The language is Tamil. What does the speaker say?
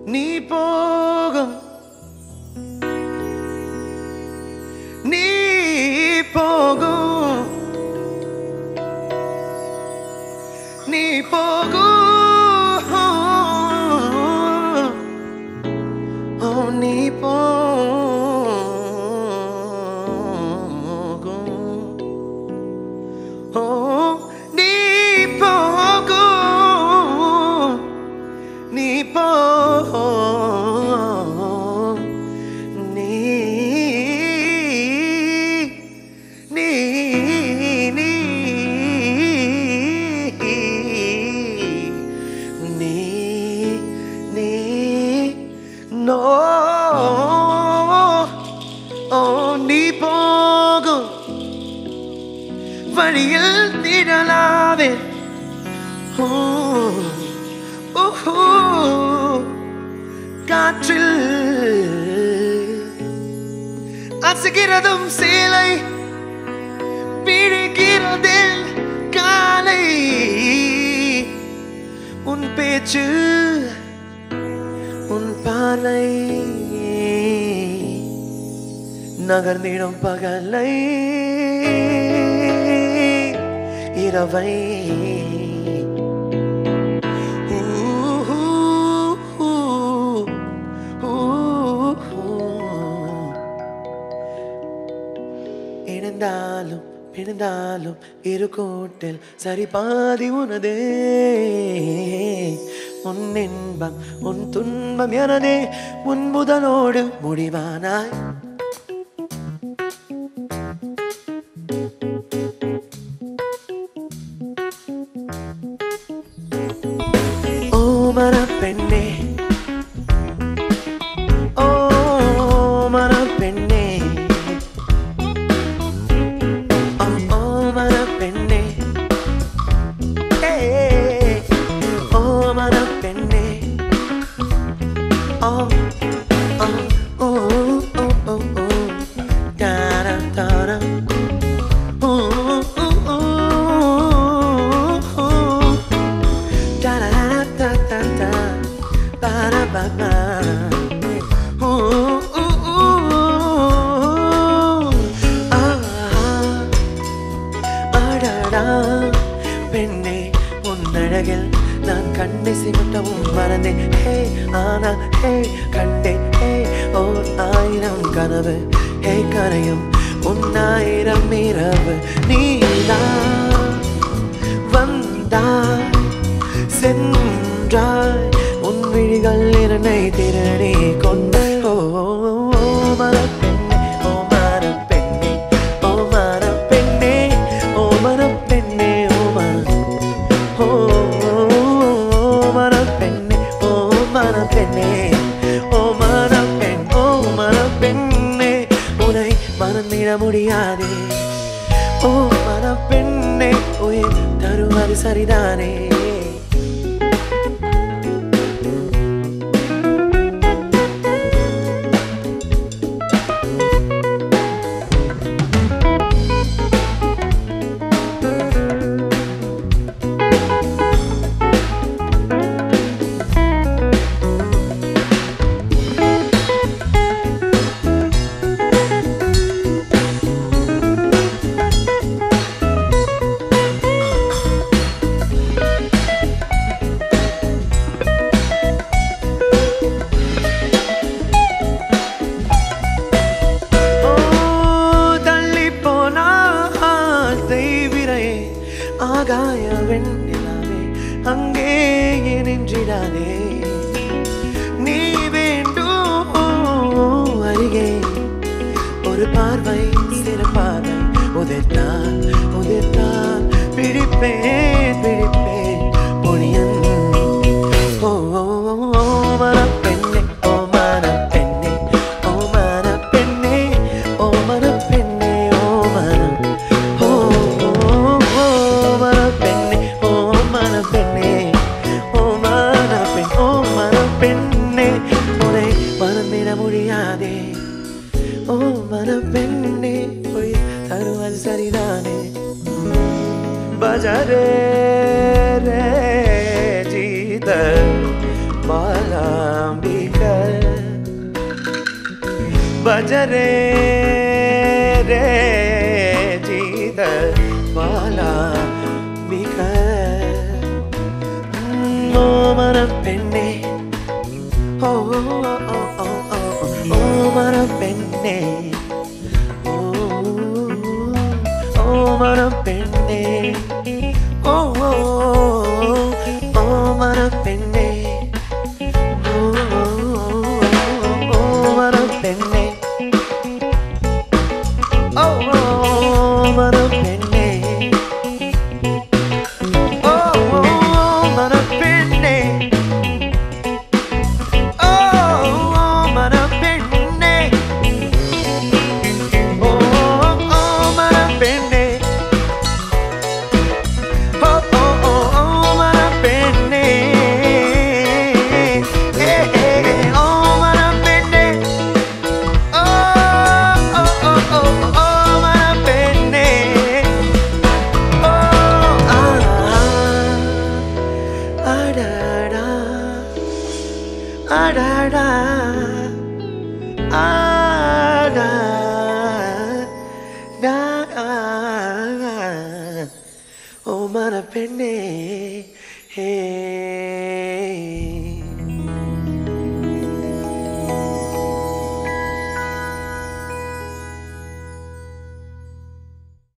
நீ போகும் நீ போகும் நீ போகும் ஓ நீ போகும் ஓ நீ போகும் நீ போகும் நீ நீ நீ நீ நீ நோ ஓ நீ போகும் வழியில் திடலாவே ஓ ஓஹோ காற்றில் அசுகிறதும் சேலை பிடிக்கிறதில் காலை உன் பேச்சு உன் பார்வை நகர்ந்திடும் பகலை இரவை ஊஹூ, ஊஹூ. இணைந்தாலும் பிணைந்தாலும் இரு கூட்டில் சரி பாதி உனதே உன் இன்பம் உன் துன்பம் எனதே உன் முதலோடு முடிவானாய் ஓ மன பெண்ணே ஓ மன பெண்ணே ஓ ஓ மன பெண்ணே ஏய், ஓ மன பெண்ணே ஓ ஓ ஓ ஓ ஓ ஓ தாரா தாரா ஓ ஓ ஓ ஓ Da da da da da ba da ba ba. Ooh, ooh, ooh. Ah, அடடா பெண்ணே உன்னழகில் நான் கண்ணை சிமிட்டவும் மறந்தேன் ஹே ஆனா ஹே கண்டேன் ஹே ஓர் ஆயிரம் கனவு ஹே கரையும் உன்னாயிரம் இரவு நீதான் வந்தாய் சென்றாய் உன் விழிகள் என்னை திரடி கொண்டு ஓ மரப்பெண்ணே ஓ மரப்பெண்ணே ஓ மரப்பெண்ணே ஓ மரப்பெண்ணே ஓ மர ஓ மரப்பெண்ணே ஓ மரப்பெண்ணே ஓ மரப்பெண் ஓ மரப்பெண்ணே உன்னை மறந்திட முடியாதே ஓ மரப்பெண்ணே உயிர் தருவது சரிதானே ஓ தள்ளி போனால் தெய்விரை ஆகாய வெண்ணிலாவே அங்கே நின்றிடாதே நீ வேண்டும் அருகே ஒரு பார்வை சிறு பார்வை உதிர்த்தால் உதிர்த்தால் பிடிப்பேன் பிடிப்பேன் பொழியன் ஓ ஓ, ஓ, மரப்பெண்ணே ஓ மரப்பெண்ணே ஓ மரப்பெண்ணே ஓ மரப்பெண்ணே ஓ மர ஓ ஓ, ஓ மரப்பெண்ணே ஓ மரப்பெண்ணே ஓ மரப்பெண் ஓ மரப்பெண்ணே உன்னை மறந்திட முடியாதே ஓ மரப்பெண்ணே போய் தருவது சரிதானே பஜரே ரே ஜீத பாலாம்பி நஜரே ரே ஜீத வாலா மிக ஓமன பெண்ணே ஓ ஓ ஓ ஓ ஓ ஓமன பெண்ணே ஓ ஓமன பெண்ணே ஓ ஓ ஓமன பெண்ணே ஓ ஓமன பெண்ணே ஓ ஓமன பெண்ணே ஓ ஓமன பெண்ணே ஓ ஓமன பெண்ணே ஓ ஓமன பெண்ணே ஓ ஓ ஓ ஓமன பெண்ணே ஏ ஏ ஓமன பெண்ணே ஓ ஓ ஓ ஓ ஓமன பெண்ணே ஓ ஆ அடடா அடடா ஆ